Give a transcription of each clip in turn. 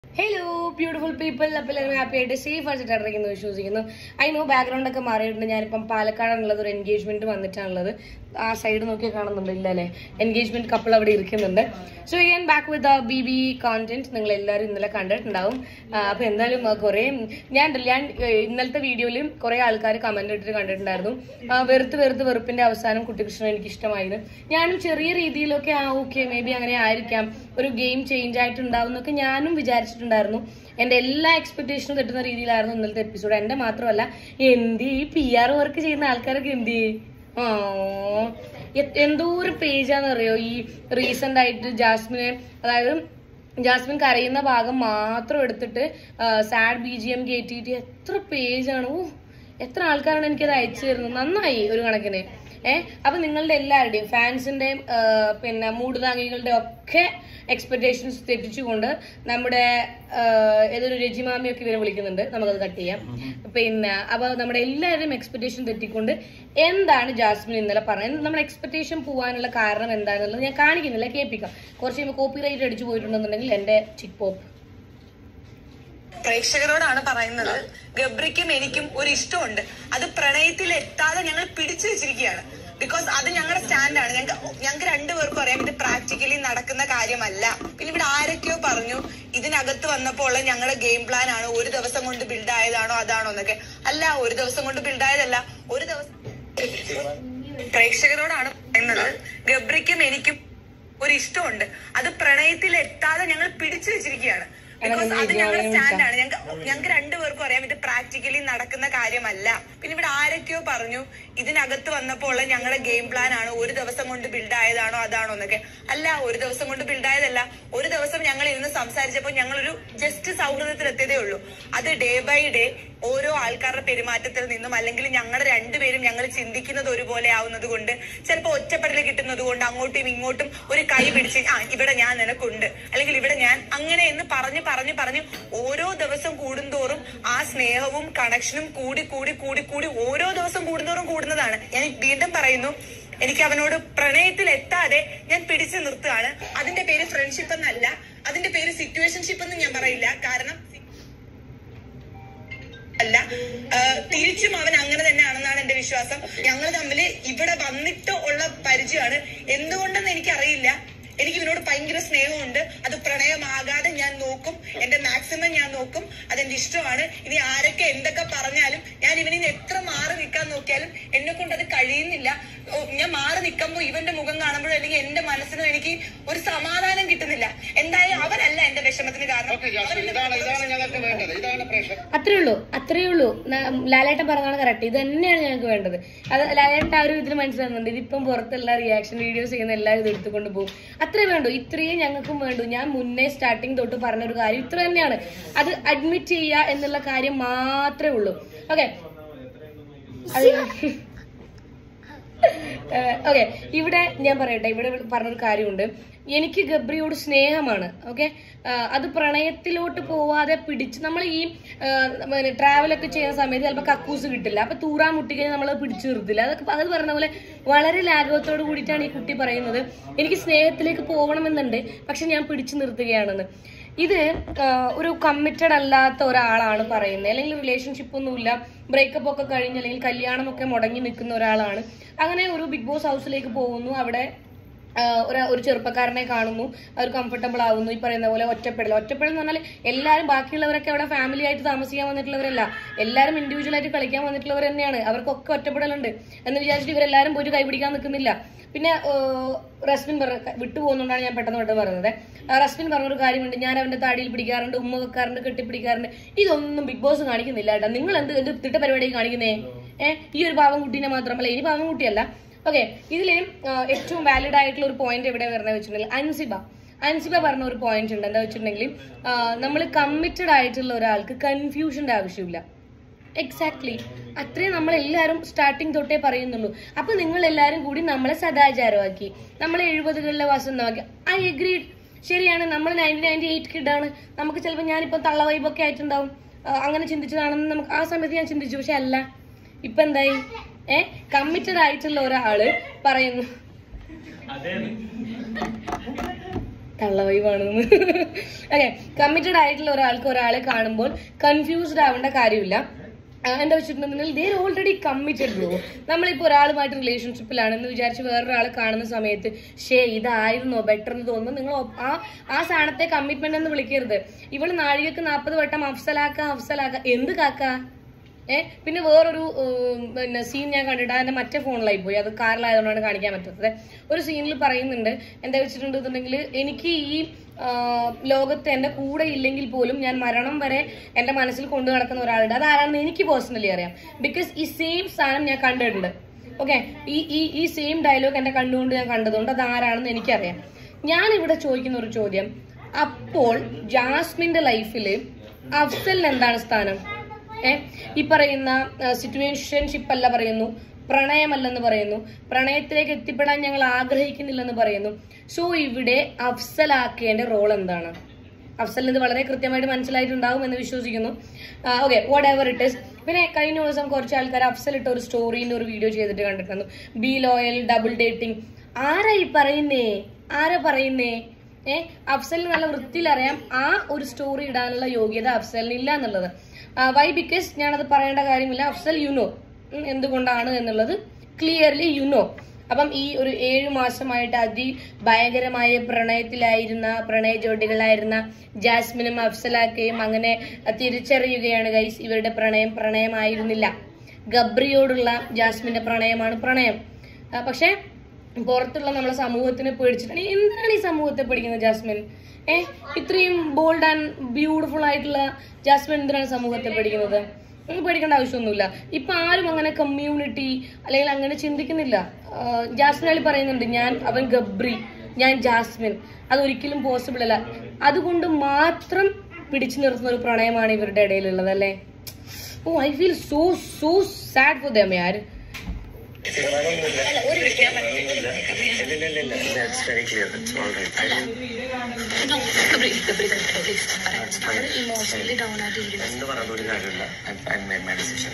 Hello beautiful people അപ്പോൾ എല്ലാവരും happy ആയിട്ട് സേഫ് ആയിട്ട് ഇറങ്ങിയെന്ന് വിശ്വസിക്കുന്നു ഐ നോ ബാക്ക്ഗ്രൗണ്ട് ഒക്കെ മാറിയിട്ടുണ്ട് ഞാനിപ്പം പാലക്കാടാണുള്ളത് ഒരു എൻഗേജ്മെന്റ് വന്നിട്ടാണുള്ളത് ആ സൈഡ് നോക്കി കാണുന്നുണ്ട് ഇല്ല അല്ലേ എൻഗേജ്മെന്റ് കപ്പിൾ അവിടെ ഇരിക്കുന്നുണ്ട് സോ ഞാൻ back with B B content നിങ്ങൾ എല്ലാവരും ഇന്നലെ കണ്ടിട്ടുണ്ടാവും ആ, അപ്പൊ എന്തായാലും ആ, കുറേ ഞാൻ ഞാൻ ഏ, ഇന്നലത്തെ വീഡിയോയിലും കുറെ ആൾക്കാർ കമന്റ് ഇട്ടിട്ട് കണ്ടിട്ടുണ്ടായിരുന്നു ആ, വെറുത്ത് വെറുത്ത് വെറുപ്പിന്റെ അവസാനം കുട്ടികൃഷ്ണൻ എനിക്ക് ഇഷ്ടമായിരുന്നു ഞാനും ചെറിയ രീതിയിലൊക്കെ ആ ഓക്കെ മേ ബി അങ്ങനെ ആയിരിക്കാം ഒരു ഗെയിം ചേഞ്ച് ആയിട്ടുണ്ടാവും എന്നൊക്കെ ഞാനും വിചാരിച്ചിട്ടുണ്ടായിരുന്നു എന്റെ എല്ലാ എക്സ്പെക്ടേഷനും തെറ്റുന്ന രീതിയിലായിരുന്നു ഇന്നലത്തെ എപ്പിസോഡ് എന്റെ മാത്രമല്ല എന്ത് ഈ പി ആർ വർക്ക് ചെയ്യുന്ന ആൾക്കാരൊക്കെ എന്ത് ആ എ- എന്തോരം പേജാന്നറിയോ ഈ റീസെന്റ് ആയിട്ട് ജാസ്മിനെ അതായത് ജാസ്മിൻ കരയുന്ന ഭാഗം മാത്രം എടുത്തിട്ട് സാഡ് ബി ജി എം കയറ്റിയിട്ട് എത്ര പേജാണ് ഓ എത്ര ആൾക്കാരാണ് എനിക്കത് അയച്ചു തരുന്നത് നന്നായി ഒരു കണക്കിന് ഏഹ് അപ്പൊ നിങ്ങളുടെ എല്ലാവരുടെയും ഫാൻസിന്റെയും പിന്നെ മൂട് താങ്ങികളുടെ ഒക്കെ എക്സ്പെക്ടേഷൻസ് തെറ്റിച്ചുകൊണ്ട് നമ്മുടെ ആഹ്, ഏതൊരു രജിമാമിയൊക്കെ ഇവരെ വിളിക്കുന്നുണ്ട് നമുക്കത് കട്ട് ചെയ്യാം പിന്നെ അപ്പൊ നമ്മുടെ എല്ലാവരുടെയും എക്സ്പെക്ടേഷൻ തെറ്റിക്കൊണ്ട് എന്താണ് ജാസ്മിൻ ഇന്നലെ പറഞ്ഞത് നമ്മുടെ എക്സ്പെക്ടേഷൻ പോകാനുള്ള കാരണം എന്താണെന്നുള്ളത് ഞാൻ കാണിക്കുന്നില്ല കേൾപ്പിക്കാം കുറച്ച് കഴിയുമ്പോൾ കോപ്പി റൈറ്റ് അടിച്ചു പോയിട്ടുണ്ടെന്നുണ്ടെങ്കിൽ എന്റെ ചിക്ക് പോപ്പ് പ്രേക്ഷകരോടാണ് പറയുന്നത് ഗബ്രിക്കും എനിക്കും ഒരു ഇഷ്ടമുണ്ട് അത് പ്രണയത്തിൽ എത്താതെ ഞങ്ങൾ പിടിച്ചു വെച്ചിരിക്കുകയാണ് ബിക്കോസ് അത് ഞങ്ങളുടെ സ്റ്റാൻഡാണ് ഞങ്ങൾക്ക് ഞങ്ങൾക്ക് രണ്ടുപേർക്കും അറിയാം ഇത് പ്രാക്ടിക്കലി നടക്കുന്ന കാര്യമല്ല പിന്നെ ഇവിടെ ആരൊക്കെയോ പറഞ്ഞു ഇതിനകത്ത് വന്നപ്പോൾ ഉള്ള ഞങ്ങളുടെ ഗെയിം പ്ലാൻ ആണ് ഒരു ദിവസം കൊണ്ട് ബിൽഡ് ആയതാണോ അതാണോ എന്നൊക്കെ അല്ല ഒരു ദിവസം കൊണ്ട് ബിൽഡ് ആയതല്ല ഒരു ദിവസം പ്രേക്ഷകരോടാണ് പറയുന്നത് ഗബ്രിക്കും എനിക്കും ഒരു ഇഷ്ടമുണ്ട് അത് പ്രണയത്തിൽ എത്താതെ ഞങ്ങൾ പിടിച്ചു വെച്ചിരിക്കുകയാണ് ബിക്കോസ് അത് ഞങ്ങളുടെ സ്റ്റാൻഡാണ് ഞങ്ങൾക്ക് ഞങ്ങൾക്ക് രണ്ടുപേർക്കും അറിയാം ഇത് പ്രാക്ടിക്കലി നടക്കുന്ന കാര്യമല്ല പിന്നെ ഇവിടെ ആരൊക്കെയോ പറഞ്ഞു ഇതിനകത്ത് വന്നപ്പോൾ ഉള്ള ഞങ്ങളുടെ ഗെയിം പ്ലാൻ ആണ് ഒരു ദിവസം കൊണ്ട് ബിൽഡ് ആയതാണോ അതാണോ എന്നൊക്കെ അല്ല ഒരു ദിവസം കൊണ്ട് ബിൽഡ് ആയതല്ല ഒരു ദിവസം ഞങ്ങൾ ഇരുന്ന് സംസാരിച്ചപ്പോൾ ഞങ്ങളൊരു ജസ്റ്റ് സൗഹൃദത്തിൽ എത്തിയതേ ഉള്ളൂ അത് ഡേ ബൈ ഡേ ഓരോ ആൾക്കാരുടെ പെരുമാറ്റത്തിൽ നിന്നും അല്ലെങ്കിൽ ഞങ്ങളുടെ രണ്ടുപേരും ഞങ്ങൾ ചിന്തിക്കുന്നത് ഒരുപോലെ ആവുന്നത് കൊണ്ട് ചിലപ്പോൾ ഒറ്റപ്പെടൽ കിട്ടുന്നത് കൊണ്ട് അങ്ങോട്ടും ഇങ്ങോട്ടും ഒരു കൈ പിടിച്ച് ആ ഇവിടെ ഞാൻ നിനക്കുണ്ട് അല്ലെങ്കിൽ ഇവിടെ ഞാൻ അങ്ങനെ എന്ന് പറഞ്ഞ് പറഞ്ഞ് പറഞ്ഞ് ഓരോ ദിവസം കൂടുന്തോറും ആ സ്നേഹവും കണക്ഷനും കൂടി കൂടി കൂടി കൂടി ഓരോ ദിവസം കൂടുന്തോറും കൂടുന്നതാണ് ഞാൻ വീണ്ടും പറയുന്നു എനിക്ക് അവനോട് പ്രണയത്തിൽ എത്താതെ ഞാൻ പിടിച്ചു നിർത്തുകയാണ് അതിന്റെ പേര് ഫ്രണ്ട്ഷിപ്പ് എന്നല്ല അതിന്റെ പേര് സിറ്റുവേഷൻഷിപ്പ് എന്ന് ഞാൻ പറയില്ല കാരണം അല്ല ആ, തിരിച്ചും അവൻ അങ്ങനെ തന്നെയാണെന്നാണ് എന്റെ വിശ്വാസം ഞങ്ങൾ തമ്മിൽ ഇവിടെ വന്നിട്ട് ഉള്ള പരിചയമാണ് എന്തുകൊണ്ടെന്ന് എനിക്കറിയില്ല എനിക്ക് ഇവനോട് ഭയങ്കര സ്നേഹമുണ്ട് അത് പ്രണയമാകാതെ ഞാൻ നോക്കും എന്റെ മാക്സിമം ഞാൻ നോക്കും അതെന്റെ ഇഷ്ടമാണ് ഇനി ആരൊക്കെ എന്തൊക്കെ പറഞ്ഞാലും ഞാൻ ഇവനിന്ന് എത്ര മാറി നിൽക്കാൻ നോക്കിയാലും എന്നെ കൊണ്ട് അത് കഴിയുന്നില്ല ഓ, ഞാൻ മാറി നിൽക്കുമ്പോൾ ഇവന്റെ മുഖം കാണുമ്പോഴും അല്ലെങ്കിൽ എന്റെ മനസ്സിനും എനിക്ക് ഒരു സമാധാനം കിട്ടുന്നില്ല എന്തായാലും അവനല്ല എന്റെ വിഷമത്തിന് കാരണം അവനെന്നെ ഇതാണ് ഇതാണ് ഞങ്ങൾക്ക് വേണ്ടത് ഇതാണ് പ്രേക്ഷകർ അത്രേ ഉള്ളൂ അത്രേ ഉള്ളൂ ന- ലാലേട്ടൻ പറഞ്ഞതാണ് കറക്റ്റ് ഇത് തന്നെയാണ് ഞങ്ങൾക്ക് വേണ്ടത് അത് ലാലേട്ടൻ ആ ഒരു ഇതിൽ മനസ്സിലാകുന്നുണ്ട് ഇതിപ്പം പുറത്തുള്ള റിയാക്ഷൻ വീഡിയോസ് ചെയ്യുന്ന എല്ലാവരും ഇത് എടുത്തുകൊണ്ട് പോകും അത്രേ വേണ്ടു ഇത്രയും ഞങ്ങൾക്കും വേണ്ടു ഞാൻ മുന്നേ സ്റ്റാർട്ടിങ് തൊട്ട് പറഞ്ഞ ഒരു കാര്യം ഇത്ര തന്നെയാണ് അത് അഡ്മിറ്റ് ചെയ്യുക എന്നുള്ള കാര്യം മാത്രമേ ഉള്ളൂ ഓക്കെ അത് ഓക്കെ ഇവിടെ ഞാൻ പറയട്ടെ ഇവിടെ പറഞ്ഞൊരു കാര്യമുണ്ട് എനിക്ക് ഗബ്രിയോട് സ്നേഹമാണ് ഓക്കെ അത് പ്രണയത്തിലോട്ട് പോവാതെ പിടിച്ച് നമ്മൾ ഈ ട്രാവലൊക്കെ ചെയ്യുന്ന സമയത്ത് ചിലപ്പോൾ കക്കൂസ് കിട്ടില്ല അപ്പൊ തൂറാൻ മുട്ടിക്കഴിഞ്ഞാൽ നമ്മൾ പിടിച്ചു നിർത്തില്ല അതൊക്കെ അത് പറഞ്ഞ പോലെ വളരെ ലാഘവത്തോട് കൂടിയിട്ടാണ് ഈ കുട്ടി പറയുന്നത് എനിക്ക് സ്നേഹത്തിലേക്ക് പോകണമെന്നുണ്ട് പക്ഷെ ഞാൻ പിടിച്ചു നിർത്തുകയാണെന്ന് ഇത് ആ, ഒരു കമ്മിറ്റഡ് അല്ലാത്ത ഒരാളാണ് പറയുന്നത് അല്ലെങ്കിൽ റിലേഷൻഷിപ്പ് ഒന്നുമില്ല ബ്രേക്കപ്പ് ഒക്കെ കഴിഞ്ഞ് അല്ലെങ്കിൽ കല്യാണം ഒക്കെ മുടങ്ങി നിൽക്കുന്ന ഒരാളാണ് അങ്ങനെ ഒരു ബിഗ് ബോസ് ഹൗസിലേക്ക് പോകുന്നു അവിടെ ആ, ഒരു ഒരു ചെറുപ്പക്കാരനെ കാണുന്നു അവർ കംഫർട്ടബിൾ ആവുന്നു ഈ പറയുന്ന പോലെ ഒറ്റപ്പെടൽ ഒറ്റപ്പെടൽ എന്ന് പറഞ്ഞാൽ എല്ലാവരും ബാക്കിയുള്ളവരൊക്കെ അവിടെ ഫാമിലി ആയിട്ട് താമസിക്കാൻ വന്നിട്ടുള്ളവരല്ല എല്ലാവരും ഇൻഡിവിജ്വൽ ആയിട്ട് കളിക്കാൻ വന്നിട്ടുള്ളവർ തന്നെയാണ് അവർക്കൊക്കെ ഒറ്റപ്പെടലുണ്ട് എന്ന് വിചാരിച്ചിട്ട് ഇവരെല്ലാവരും പോയിട്ട് കൈപിടിക്കാൻ നിൽക്കുന്നില്ല പിന്നെ ആ, റസ്മിൻ പറഞ്ഞ വിട്ടു പോകുന്നതുകൊണ്ടാണ് ഞാൻ പെട്ടെന്ന് പെട്ടെന്ന് പറയുന്നത് ആ, റസ്മിൻ പറഞ്ഞൊരു കാര്യമുണ്ട് ഞാൻ അവന്റെ താടിയിൽ പിടിക്കാറുണ്ട് ഉമ്മ വെക്കാറുണ്ട് കെട്ടിപ്പിടിക്കാറുണ്ട് ഇതൊന്നും ബിഗ് ബോസ് കാണിക്കുന്നില്ല കേട്ടോ നിങ്ങൾ എന്ത് എന്ത് തിട്ട പരിപാടി കാണിക്കുന്നേ ഏഹ് ഈ ഒരു പാവം കുട്ടീനെ മാത്രമല്ല ഇനി പാവം കുട്ടിയല്ല ഓക്കെ ഇതില് ആ, ഏറ്റവും വാലിഡ് ആയിട്ടുള്ള ഒരു പോയിന്റ് എവിടെ വരുന്നത് വെച്ചിട്ടുണ്ടെങ്കിൽ അൻസിബ അൻസിബ പറഞ്ഞ ഒരു പോയിന്റ് ഉണ്ട് എന്താ വെച്ചിട്ടുണ്ടെങ്കിൽ നമ്മൾ കമ്മിറ്റഡ് ആയിട്ടുള്ള ഒരാൾക്ക് കൺഫ്യൂഷന്റെ ആവശ്യമില്ല എക്സാക്ട്ലി അത്രയും നമ്മൾ എല്ലാവരും സ്റ്റാർട്ടിങ് തൊട്ടേ പറയുന്നുള്ളൂ അപ്പൊ നിങ്ങൾ എല്ലാവരും കൂടി നമ്മളെ സദാചാരമാക്കി നമ്മളെ എഴുപതുകളിലെ വസന്തമാക്കി ഐ അഗ്രി ശരിയാണ് നമ്മൾ നയൻറ്റീൻ നയൻറ്റി എയ്റ്റ് കിഡാണ് നമുക്ക് ചിലപ്പോൾ ഞാനിപ്പോൾ തള്ള വൈബൊക്കെ ആയിട്ടുണ്ടാവും ആ, അങ്ങനെ ചിന്തിച്ചതാണെന്ന് നമുക്ക് ആ സമയത്ത് ഞാൻ ചിന്തിച്ചു പക്ഷെ അല്ല ഇപ്പൊ എന്തായി ഏ കമ്മിറ്റഡ് ആയിട്ടുള്ള ഒരാള് പറയുന്നു തള്ളവൈവാണെന്ന് ഓക്കെ കമ്മിറ്റഡ് ആയിട്ടുള്ള ഒരാൾക്ക് ഒരാളെ കാണുമ്പോൾ കൺഫ്യൂസ്ഡ് ആവേണ്ട കാര്യമില്ല ആ, എന്താ വെച്ചിട്ടുണ്ടെങ്കിൽ ദേർ ഓൾറെഡി കമ്മിറ്റഡ് ബ്രോ നമ്മളിപ്പോൾ ഒരാളുമായിട്ട് റിലേഷൻഷിപ്പിലാണെന്ന് വിചാരിച്ച് വേറൊരാളെ കാണുന്ന സമയത്ത് ഷേ ഇതായിരുന്നോ ബെറ്റർ എന്ന് തോന്നുന്നു നിങ്ങൾ ഒ- ആ ആ സ്ഥാനത്തെ കമ്മിറ്റ്മെന്റ് എന്ന് വിളിക്കരുത് ഇവള് നാഴികക്ക് നാൽപ്പത് വട്ടം അഫ്സലാക്ക അഫ്സലാക്ക എന്ത് കാക്ക ഏ പിന്നെ വേറൊരു ഉം, പിന്നെ സീൻ ഞാൻ കണ്ടിട്ട് അതിന്റെ മറ്റേ ഫോണിലായി പോയി അത് കാറിലായതുകൊണ്ടാണ് കാണിക്കാൻ പറ്റാത്തത് ഒരു സീനിൽ പറയുന്നുണ്ട് എന്താ വെച്ചിട്ടുണ്ടെന്നുണ്ടെങ്കിൽ എനിക്ക് ഈ ആ, ലോകത്ത് എന്റെ കൂടെ ഇല്ലെങ്കിൽ പോലും ഞാൻ മരണം വരെ എന്റെ മനസ്സിൽ കൊണ്ടു നടക്കുന്ന ഒരാളുണ്ട് അതാരാണെന്ന് എനിക്ക് പേഴ്സണലി അറിയാം ബിക്കോസ് ഈ സെയിം സാധനം ഞാൻ കണ്ടിട്ടുണ്ട് ഓക്കെ ഈ ഈ ഈ സെയിം ഡയലോഗ് എന്റെ കണ്ടുകൊണ്ട് ഞാൻ കണ്ടതുകൊണ്ട് അത് ആരാണെന്ന് എനിക്കറിയാം ഞാൻ ഇവിടെ ചോദിക്കുന്ന ഒരു ചോദ്യം അപ്പോൾ ജാസ്മിന്റെ ലൈഫില് അഫ്സലിന് എന്താണ് സ്ഥാനം ഏ ഈ പറയുന്ന സിറ്റുവേഷൻഷിപ്പ് അല്ല പറയുന്നു പ്രണയമല്ലെന്ന് പറയുന്നു പ്രണയത്തിലേക്ക് എത്തിപ്പെടാൻ ഞങ്ങൾ ആഗ്രഹിക്കുന്നില്ലെന്ന് പറയുന്നു സോ ഇവിടെ അഫ്സലാക്കേണ്ട റോൾ എന്താണ് അഫ്സലിന് ഇത് വളരെ കൃത്യമായിട്ട് മനസ്സിലായിട്ടുണ്ടാവും എന്ന് വിശ്വസിക്കുന്നു okay whatever it is പിന്നെ കഴിഞ്ഞ ദിവസം കുറച്ച് ആൾക്കാർ അഫ്സൽ ഇട്ട ഒരു സ്റ്റോറിന്റെ ഒരു വീഡിയോ ചെയ്തിട്ട് കണ്ടിട്ടുണ്ടായിരുന്നു ബി ലോയൽ ഡബിൾ ഡേറ്റിംഗ് ആരാ ഈ പറയുന്നേ ആരാ പറയുന്നേ ഏ അഫ്സലിന് നല്ല വൃത്തിയിൽ അറിയാം ആ ഒരു സ്റ്റോറി ഇടാനുള്ള യോഗ്യത അഫ്സലിന് ഇല്ല എന്നുള്ളത് വൈ ബിക്കോസ് ഞാനത് പറയേണ്ട കാര്യമില്ല അഫ്സൽ യു നോ എന്തുകൊണ്ടാണ് എന്നുള്ളത് ക്ലിയർലി യു നോ അപ്പം ഈ ഒരു ഏഴു മാസമായിട്ട് അതി ഭയങ്കരമായ പ്രണയത്തിലായിരുന്ന പ്രണയ ജോഡികളായിരുന്ന ജാസ്മിനും അഫ്സലാക്കയും അങ്ങനെ തിരിച്ചറിയുകയാണ് ഗൈസ് ഇവരുടെ പ്രണയം പ്രണയമായിരുന്നില്ല ഗബ്രിയോടുള്ള ജാസ്മിന്റെ പ്രണയമാണ് പ്രണയം ആ, പക്ഷേ പുറത്തുള്ള നമ്മളെ സമൂഹത്തിനെ പേടിച്ചിട്ടാണ് എന്തിനാണ് ഈ സമൂഹത്തെ പേടിക്കുന്നത് ജാസ്മിൻ ഏ ഇത്രയും ബോൾഡ് ആൻഡ് ബ്യൂട്ടിഫുൾ ആയിട്ടുള്ള ജാസ്മിൻ എന്തിനാണ് സമൂഹത്തെ പേടിക്കുന്നത് നിങ്ങൾക്ക് പേടിക്കേണ്ട ആവശ്യമൊന്നുമില്ല ഇപ്പൊ ആരും അങ്ങനെ കമ്മ്യൂണിറ്റി അല്ലെങ്കിൽ അങ്ങനെ ചിന്തിക്കുന്നില്ല ആ, ജാസ്മിൻ അലി പറയുന്നുണ്ട് ഞാൻ അവൻ ഗബ്രി ഞാൻ ജാസ്മിൻ അതൊരിക്കലും പോസിബിൾ അല്ല അതുകൊണ്ട് മാത്രം പിടിച്ചു നിർത്തുന്ന ഒരു പ്രണയമാണ് ഇവരുടെ ഇടയിലുള്ളത് അല്ലേ oh I feel so so sad for them യാർ very clear it's all right എന്ത് പറഞ്ഞ ഒരു കാര്യമില്ല ഐ മേഡ് മൈ ഡിസിഷൻ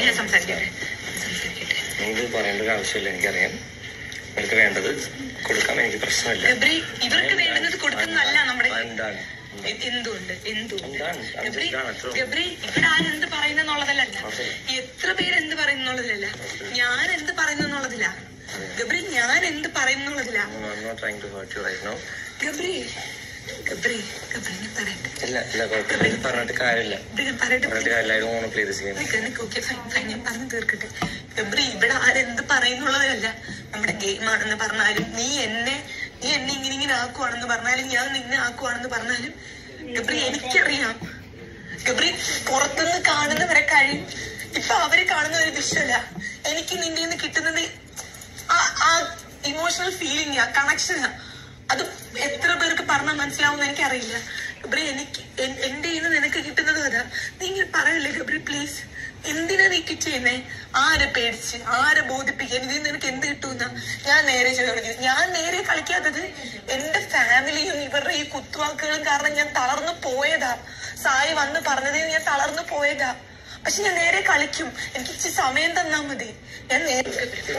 നീ ഇത് പറയേണ്ട ഒരു ആവശ്യമില്ല എനിക്കറിയാം നിനക്ക് വേണ്ടത് കൊടുക്കാൻ എനിക്ക് പ്രശ്നമില്ല ഗബ്രി ഇവർക്ക് വേണ്ടുന്നത് കൊടുക്കുന്നതല്ല നമ്മുടെ I'm done. എ- എന്തുകൊണ്ട് എന്തുകൊണ്ട് എന്താണ്? I'm Gabri just done. അത്രേ ഉള്ളൂ. ഗബ്രി ഇവിടെ ആരെന്ത് പറയുന്നെന്നുള്ളതല്ല എത്ര പേര് എന്ത് പറയുന്നുള്ളതിലല്ല ഞാൻ എന്ത് പറയുന്നെന്നുള്ളതില്ല ഗബ്രി ഞാൻ എന്ത് പറയുന്നുള്ളതില്ല No, I'm not trying to hurt you right now. Gabri Gabri Gabri ഞാൻ പറയട്ടെ ഇല്ല ഇല്ല കുഴപ്പമില്ല ഇത് പറഞ്ഞിട്ട് കാര്യമില്ല ഗബ്രി ഞാൻ പറയട്ടെ പറഞ്ഞിട്ട് കാര്യമില്ല I don't play this game നിക്ക് നിക്ക് ഓക്കെ ഫൈൻ ഫൈൻ ഞാൻ പറഞ്ഞു തീർക്കട്ടെ ഗബ്രി ഇവിടെ ആരെന്ത് പറയുന്നുള്ളതല്ല നമ്മുടെ ഗെയിം ആണെന്ന് പറഞ്ഞാലും നീ എന്നെ നീ എന്നെ ഇങ്ങനെ ഇങ്ങനെ ആക്കുവാണെന്ന് പറഞ്ഞാലും ഞാൻ നിന്നെ ആക്കുവാണെന്ന് പറഞ്ഞാലും ഗബ്രി എനിക്കറിയാം ഗബ്രി പുറത്തുനിന്ന് കാണുന്നവരെ കഴിയും ഇപ്പൊ അവര് കാണുന്ന ഒരു വിഷയല്ല എനിക്ക് നിന്റെ നിന്ന് കിട്ടുന്നത് ആ- ആ ഇമോഷണൽ ഫീലിംഗ് ആ കണക്ഷനാ അത് എത്ര പേർക്ക് പറഞ്ഞാൽ മനസ്സിലാവും എനിക്കറിയില്ല ഗബ്രി എനിക്ക് എൻ- എന്റെ കയ്യിൽ നിനക്ക് കിട്ടുന്നത് അതാ നീ ഇങ്ങനെ പറയല്ലേ ഗബ്രി പ്ലീസ് എന്തിനാ നീ കിറ്റ് ചെയ്യുന്നേ ആരെ പേടിച്ച് ആരെ ബോധിപ്പിക്കാൻ ഇതിൽ നിനക്ക് എന്ത് കിട്ടുന്ന ഞാൻ നേരെ ചെയ്ത് കളിക്കുന്നത് ഞാൻ നേരെ കളിക്കാത്തത് എന്റെ ഫാമിലിയും ഇവരുടെ ഈ കുത്തുവാക്കുകളും കാരണം ഞാൻ തളർന്നു പോയതാ സായി വന്ന് പറഞ്ഞതിൽ ഞാൻ തളർന്നു പോയതാ പക്ഷെ ഞാൻ നേരെ കളിക്കും എനിക്ക് ഇച്ചിരി സമയം തന്നാ മതി ഞാൻ നേരെ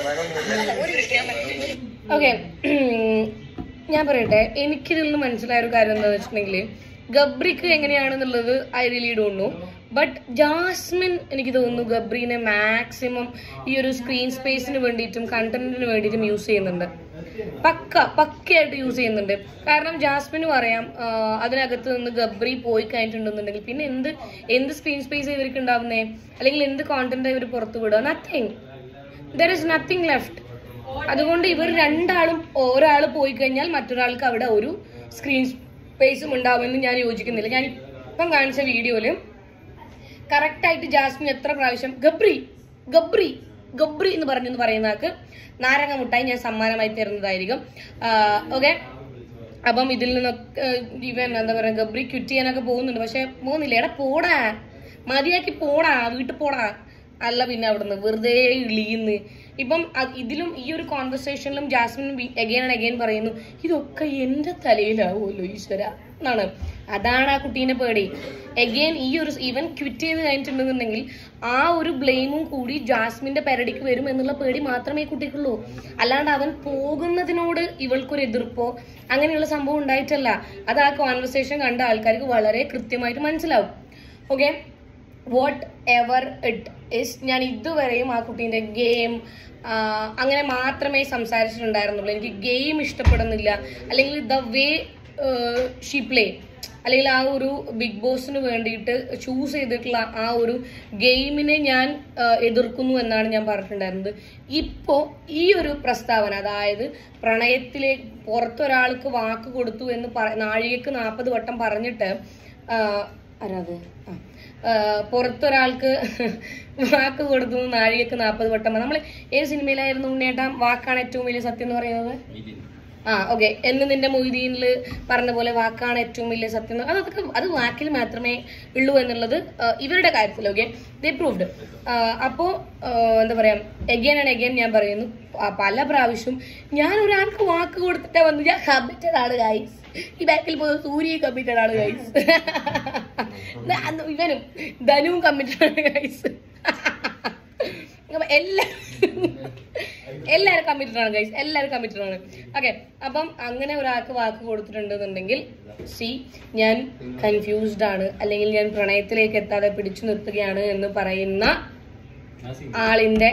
ഓക്കെ ഞാൻ പറയട്ടെ എനിക്കിതിൽ നിന്ന് മനസ്സിലായ ഒരു കാര്യം എന്താണെന്ന് വെച്ചിട്ടുണ്ടെങ്കിൽ ഗബ്രിക്ക് എങ്ങനെയാണെന്നുള്ളത് I really don't know but Jasmine എനിക്ക് തോന്നുന്നു ഗബ്രീനെ മാക്സിമം ഈ ഒരു സ്ക്രീൻ സ്പേസിന് വേണ്ടിയിട്ടും കണ്ടന്റിന് വേണ്ടിയിട്ടും യൂസ് ചെയ്യുന്നുണ്ട് പക്ക പക്കയായിട്ട് യൂസ് ചെയ്യുന്നുണ്ട് കാരണം ജാസ്മിനും അറിയാം ആ, അതിനകത്ത് നിന്ന് ഗബ്രി പോയി കഴിഞ്ഞിട്ടുണ്ടെന്നുണ്ടെങ്കിൽ പിന്നെ എന്ത് എന്ത് സ്ക്രീൻ സ്പേസ് ഇവർക്ക് ഉണ്ടാവുന്നേ അല്ലെങ്കിൽ എന്ത് കോണ്ടന്റ് ഇവർ പുറത്തു വിടുക nothing there is nothing left അതുകൊണ്ട് ഇവർ രണ്ടാളും ഒരാൾ പോയി കഴിഞ്ഞാൽ മറ്റൊരാൾക്ക് അവിടെ ഒരു സ്ക്രീൻ സ്പേസും ഉണ്ടാവുമെന്ന് ഞാൻ യോജിക്കുന്നില്ല ഞാൻ ഇപ്പം കാണിച്ച വീഡിയോയില് കറക്റ്റ് ആയിട്ട് ജാസ്മിൻ എത്ര പ്രാവശ്യം ഗബ്രി ഗബ്രി ഗബ്രി എന്ന് പറഞ്ഞെന്ന് പറയുന്ന ആൾക്ക് നാരങ്ങ മുട്ടായി ഞാൻ സമ്മാനമായി തരുന്നതായിരിക്കും ഓക്കെ അപ്പം ഇതിൽ നിന്നൊക്കെ ഇവൻ എന്താ പറയാ ഗബ്രി ക്വിറ്റ് ചെയ്യാനൊക്കെ പോകുന്നുണ്ട് പക്ഷെ പോകുന്നില്ല എടാ പോടാ മതിയാക്കി പോടാ വീട്ടിൽ പോടാ അല്ല പിന്നെ അവിടുന്ന് വെറുതെ ഇളിയുന്ന് ഇപ്പം അത് ഇതിലും ഈ ഒരു കോൺവെർസേഷനിലും ജാസ്മിൻ അഗൈൻ ആൻഡ് അഗൈൻ പറയുന്നു ഇതൊക്കെ എന്റെ തലയിലാവുമല്ലോ ഈശ്വര എന്നാണ് അതാണ് ആ കുട്ടീനെ പേടി എഗെയിൻ ഈ ഒരു ഈവൻ ക്വിറ്റ് ചെയ്ത് കഴിഞ്ഞിട്ടുണ്ടെന്നുണ്ടെങ്കിൽ ആ ഒരു ബ്ലെയിമും കൂടി ജാസ്മിന്റെ പെരടിക്ക് വരും എന്നുള്ള പേടി മാത്രമേ ഈ കുട്ടിക്കുള്ളൂ അല്ലാണ്ട് അവൻ പോകുന്നതിനോട് ഇവൾക്കൊരു എതിർപ്പോ അങ്ങനെയുള്ള സംഭവം ഉണ്ടായിട്ടല്ല അത് ആ കോൺവെർസേഷൻ കണ്ട ആൾക്കാർക്ക് വളരെ കൃത്യമായിട്ട് മനസ്സിലാവും okay whatever it is ഞാൻ ഇതുവരെയും ആ കുട്ടീൻ്റെ ഗെയിം അങ്ങനെ മാത്രമേ സംസാരിച്ചിട്ടുണ്ടായിരുന്നുള്ളൂ എനിക്ക് ഗെയിം ഇഷ്ടപ്പെടുന്നില്ല അല്ലെങ്കിൽ ദ വേ ഷീ പ്ലേ അല്ലെങ്കിൽ ആ ഒരു ബിഗ് ബോസിന് വേണ്ടിയിട്ട് ചൂസ് ചെയ്തിട്ടുള്ള ആ ഒരു ഗെയിമിനെ ഞാൻ ആ, എതിർക്കുന്നു എന്നാണ് ഞാൻ പറഞ്ഞിട്ടുണ്ടായിരുന്നത് ഇപ്പോ ഈ ഒരു പ്രസ്താവന അതായത് പ്രണയത്തിലെ പുറത്തൊരാൾക്ക് വാക്ക് കൊടുത്തു എന്ന് പറ നാഴികക്ക് നാൽപ്പത് വട്ടം പറഞ്ഞിട്ട് ആ, ആരാത് ആ ആ, പുറത്തൊരാൾക്ക് വാക്ക് കൊടുത്തു എന്ന് നാഴികക്ക് നാൽപ്പത് വട്ടം നമ്മൾ ഏത് സിനിമയിലായിരുന്നു ഉണ്ണേട്ടാ വാക്കാണ് ഏറ്റവും വലിയ സത്യം എന്ന് പറയുന്നത് ആ ഓക്കെ എന്ന് നിന്റെ മൊയ്തീനിൽ പറഞ്ഞ പോലെ വാക്കാണ് ഏറ്റവും വലിയ സത്യം എന്ന് അതൊക്കെ അത് വാക്കിൽ മാത്രമേ ഉള്ളൂ എന്നുള്ളത് ആ, ഇവരുടെ കാര്യത്തിൽ ഓക്കെ ദേ പ്രൂവ്ഡ് അപ്പോൾ എന്താ പറയാ എഗെയിൻ ആൻഡ് എഗെയിൻ ഞാൻ പറയുന്നു ആ, പല പ്രാവശ്യവും ഞാൻ ഒരാൾക്ക് വാക്ക് കൊടുത്തിട്ട് വന്നു ഞാൻ കമ്മിറ്റഡ് ആണ് ഗൈസ് ഈ ബാക്കിൽ പോകുന്ന സൂര്യ കമ്മിറ്റഡ് ആണ് ഗൈസ് ഇവനും ധനുവും കമ്മിറ്റഡ് ആണ് ഗൈസ് അപ്പൊ എല്ലാ എല്ലാവരും കമ്മിറ്റഡ് ആണ് ഗൈസ് എല്ലാവരും കമ്മിറ്റഡ് ആണ് ഓക്കെ അപ്പം അങ്ങനെ ഒരാൾക്ക് വാക്ക് കൊടുത്തിട്ടുണ്ടെന്നുണ്ടെങ്കിൽ സി ഞാൻ കൺഫ്യൂസ്ഡ് ആണ് അല്ലെങ്കിൽ ഞാൻ പ്രണയത്തിലേക്ക് എത്താതെ പിടിച്ചു നിർത്തുകയാണ് എന്ന് പറയുന്ന ആളിന്റെ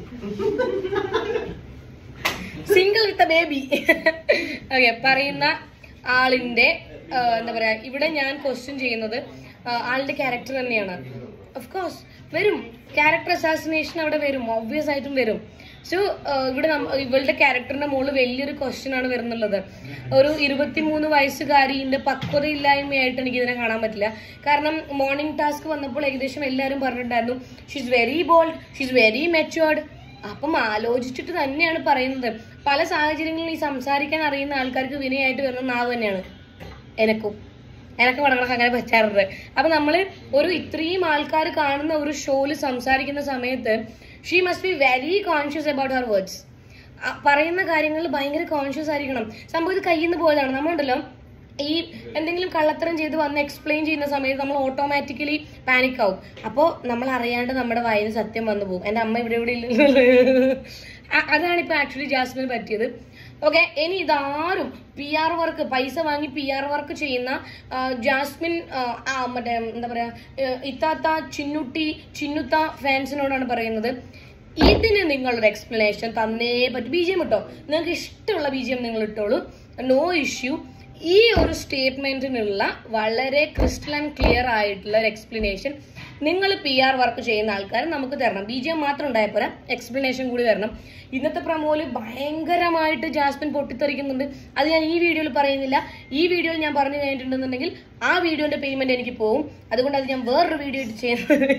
സിംഗിൾ വിത്ത് ബേബി ഓക്കെ പറയുന്ന ആളിന്റെ ആ, എന്താ പറയാ ഇവിടെ ഞാൻ ക്വസ്റ്റ്യൻ ചെയ്യുന്നത് ആ, ആളുടെ ക്യാരക്ടർ തന്നെയാണ് ഓഫ് കോഴ്സ് വരും ക്യാരക്ടർ അസാസിനേഷൻ അവിടെ വരും ഓബ്വിയസ് ആയിട്ടും വരും സോ ഇവിടെ നമ്മ- ഇവളുടെ ക്യാരക്ടറിന്റെ മുകളിൽ വലിയൊരു ക്വസ്റ്റ്യൻ ആണ് വരുന്നുള്ളത് ഒരു ഇരുപത്തിമൂന്ന് വയസ്സുകാരിന്റെ പക്വതയില്ലായ്മയായിട്ട് എനിക്ക് ഇതിനെ കാണാൻ പറ്റില്ല കാരണം മോർണിംഗ് ടാസ്ക് വന്നപ്പോൾ ഏകദേശം എല്ലാവരും പറഞ്ഞിട്ടുണ്ടായിരുന്നു she's very bold she's very matured അപ്പം ആലോചിച്ചിട്ട് തന്നെയാണ് പറയുന്നത് പല സാഹചര്യങ്ങളിൽ ഈ സംസാരിക്കാൻ അറിയുന്ന ആൾക്കാർക്ക് വിനയായിട്ട് വരുന്ന നാവ് തന്നെയാണ് എനക്കും എനക്ക് പടങ്ങളൊക്കെ അങ്ങനെ പറ്റാറുണ്ട് അപ്പൊ നമ്മള് ഒരു ഇത്രയും ആൾക്കാർ കാണുന്ന ഒരു ഷോയിൽ സംസാരിക്കുന്ന സമയത്ത് she must be very conscious about her words പറയുന്ന കാര്യങ്ങളിൽ ഭയങ്കര കോൺഷ്യസ് ആയിരിക്കണം സംഭവം ഇത് കയ്യിൽ നിന്ന് പോയതാണ് നമ്മളുണ്ടല്ലോ ഈ എന്തെങ്കിലും കള്ളത്തരം ചെയ്ത് വന്ന് എക്സ്പ്ലെയിൻ ചെയ്യുന്ന സമയത്ത് നമ്മൾ ഓട്ടോമാറ്റിക്കലി പാനിക് ആവും അപ്പോൾ നമ്മൾ അറിയാണ്ട് നമ്മുടെ വായിൽ സത്യം വന്നു പോകും എൻ്റെ അമ്മ ഇവിടെ ഇവിടെ ഇല്ല അ- അതാണ് ഇപ്പൊ ആക്ച്വലി ജാസ്മിന് പറ്റിയത് ഓക്കെ ഇനി ഇതാരും പി ആർ വർക്ക് പൈസ വാങ്ങി പി ആർ വർക്ക് ചെയ്യുന്ന ആ, ജാസ്മിൻ ആ, ആ, മറ്റേ എന്താ പറയാ ഏ, ഇത്താത്ത ചിന്നുട്ടി ചിന്നുത്ത ഫാൻസിനോടാണ് പറയുന്നത് ഇതിന് നിങ്ങളൊരു എക്സ്പ്ലനേഷൻ തന്നേ പറ്റും ബി ജി എം ഇട്ടോ നിങ്ങൾക്ക് ഇഷ്ടമുള്ള ബി ജി എം നിങ്ങൾ ഇട്ടോളൂ നോ ഇഷ്യൂ ഈ ഒരു സ്റ്റേറ്റ്മെന്റിനുള്ള വളരെ ക്രിസ്റ്റൽ ആൻഡ് ക്ലിയർ ആയിട്ടുള്ള ഒരു എക്സ്പ്ലനേഷൻ നിങ്ങൾ പി ആർ വർക്ക് ചെയ്യുന്ന ആൾക്കാർ നമുക്ക് തരണം ബി ജി എം മാത്രം ഉണ്ടായ പോരാ എക്സ്പ്ലനേഷൻ കൂടി വരണം ഇന്നത്തെ പ്രമോല് ഭയങ്കരമായിട്ട് ജാസ്മിൻ പൊട്ടിത്തെറിക്കുന്നുണ്ട് അത് ഞാൻ ഈ വീഡിയോയിൽ പറയുന്നില്ല ഈ വീഡിയോയിൽ ഞാൻ പറഞ്ഞു കഴിഞ്ഞിട്ടുണ്ടെന്നുണ്ടെങ്കിൽ ആ വീഡിയോന്റെ പേയ്മെന്റ് എനിക്ക് പോകും അതുകൊണ്ട് അത് ഞാൻ വേറൊരു വീഡിയോ ഇട്ട് ചെയ്യുന്നത്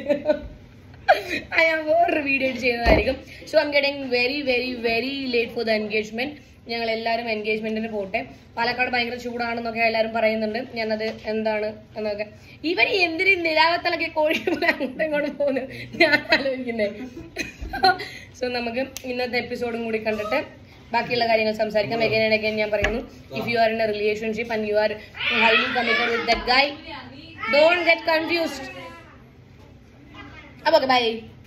ഐ ആം വേറൊരു വീഡിയോ ചെയ്യുന്നതായിരിക്കും so I'm getting very very very late for the engagement ഞങ്ങൾ എല്ലാവരും എൻഗേജ്മെന്റിന് പോട്ടെ പാലക്കാട് ഭയങ്കര ചൂടാണെന്നൊക്കെ എല്ലാവരും പറയുന്നുണ്ട് ഞാനത് എന്താണ് എന്നൊക്കെ ഇവൻ എന്തിനു നിലാവത്തലൊക്കെ കോഴി പോലെ അങ്ങോട്ടും ഇങ്ങോട്ടും പോകുന്നത് ഞാൻ ആലോചിക്കുന്നത് സോ നമുക്ക് ഇന്നത്തെ എപ്പിസോഡും കൂടി കണ്ടിട്ട് ബാക്കിയുള്ള കാര്യങ്ങൾ സംസാരിക്കാം എഗൈൻ ആൻഡ് അഗൈൻ ഞാൻ പറയുന്നു if you are in a relationship and you are highly committed with that guy don't get confused അപ്പോൾ ബൈ